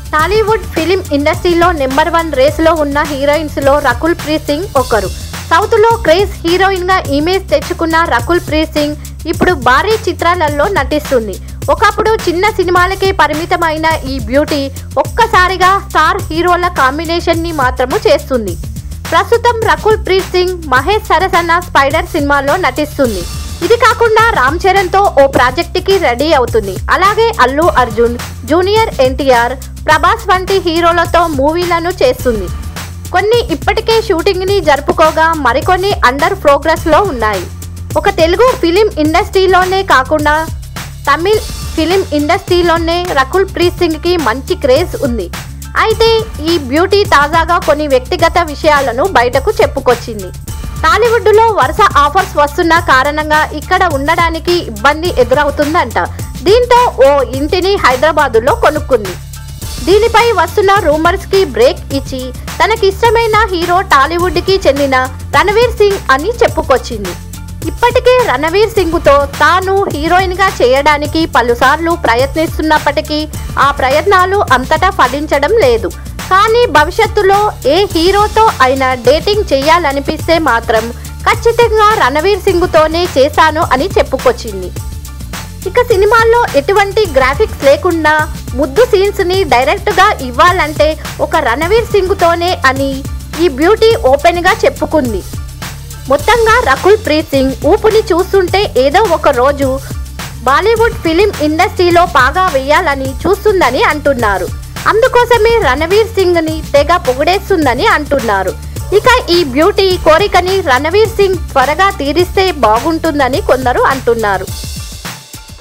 Tollywood film ఇండస్ట్రీలో number one రేసులో ఉన్న హీరోయిన్స్ లో రకుల్ ప్రీత్ సింగ్ ఒకరు సౌత్ లో క్రేజ్ హీరోయిన్ గా ఇమేజ్ తెచ్చుకున్న రకుల్ ప్రీత్ సింగ్ ఇప్పుడు భారీ చిత్రాలలో నటిస్తుంది ఒకప్పుడు చిన్న సినిమాలకే పరిమితమైన ఈ బ్యూటీ ఒక్కసారిగా స్టార్ హీరోల కాంబినేషన్ ని మాత్రము చేస్తుంది ప్రస్తుతం రకుల్ ప్రీత్ సింగ్ మహేష్ సరసన్న స్పైడర్ సినిమాలో నటిస్తుంది ఇది కాకుండా రామ్ చరణ్ తో ఓ ప్రాజెక్ట్ కి రెడీ అవుతుంది అలాగే అల్లు అర్జున్ జూనియర్ ఎన్టీఆర్ ప్రభాస్ వంటి హీరోలతో మూవీలను చేస్తుంది కొన్ని ఇప్పటికే షూటింగ్ ని జరుపుకోగా మరికొన్ని అండర్ ప్రోగ్రెస్ లో ఉన్నాయి ఒక తెలుగు ఫిలిం ఇండస్ట్రీలోనే కాకుండా తమిళ్ ఫిలిం ఇండస్ట్రీలోనే రకుల్ ప్రీత్ సింగ్ కి మంచి క్రేజ్ ఉంది అయితే ఈ బ్యూటీ తాజాగా కొన్ని వ్యక్తిగత విషయాలను బయటకు చెప్పుకొచ్చింది టాలీవుడ్ లో వరుస ఆఫర్స్ వస్తున్న కారణంగా ఇక్కడ ఉండడానికి ఇబ్బంది ఎదురవుతుందంట దీంతో ఓ ఇంటిని హైదరాబాదులో కొనుక్కుంది దీనిపై వస్తున్న రూమర్స్ కి బ్రేక్ ఇచ్చి తనకిష్టమైన హీరో టాలీవుడ్ కి చెందిన రణవీర్ సింగ్ అని చెప్పుకొచ్చింది ఇప్పటికే రణవీర్ సింగ్ తో తాను హీరోయిన్ గా చేయడానికి పలుసార్లు ప్రయత్నిస్తున్నప్పటికీ ఆ ప్రయత్నాలు అంతటా ఫలించడం లేదు కానీ భవిష్యత్తులో ఏ హీరోతో అయినా డేటింగ్ చేయాలనిపిస్తే మాత్రం ఖచ్చితంగా రణవీర్ సింగ్ తోనే చేశాను అని చెప్పుకొచ్చింది ఇక సినిమాల్లో ఎటువంటి గ్రాఫిక్స్ లేకుండా ముద్దు సీన్స్ ని డైరెక్ట్ గా ఇవ్వాలంటే ఒక రణవీర్ సింగ్ తోనే అని ఈ బ్యూటీ ఓపెన్ గా చెప్పుకుంది మొత్తంగా రకుల్ ప్రీత్ సింగ్ ఊపుని చూస్తుంటే ఏదో ఒక రోజు బాలీవుడ్ ఫిలిం ఇండస్ట్రీలో పాగా వేయాలని చూస్తుందని అంటున్నారు అందుకోసమే రణవీర్ సింగ్ ని తెగ పొగిడేస్తుందని అంటున్నారు ఇక ఈ బ్యూటీ కోరికని రణవీర్ సింగ్ త్వరగా తీరిస్తే బాగుంటుందని కొందరు అంటున్నారు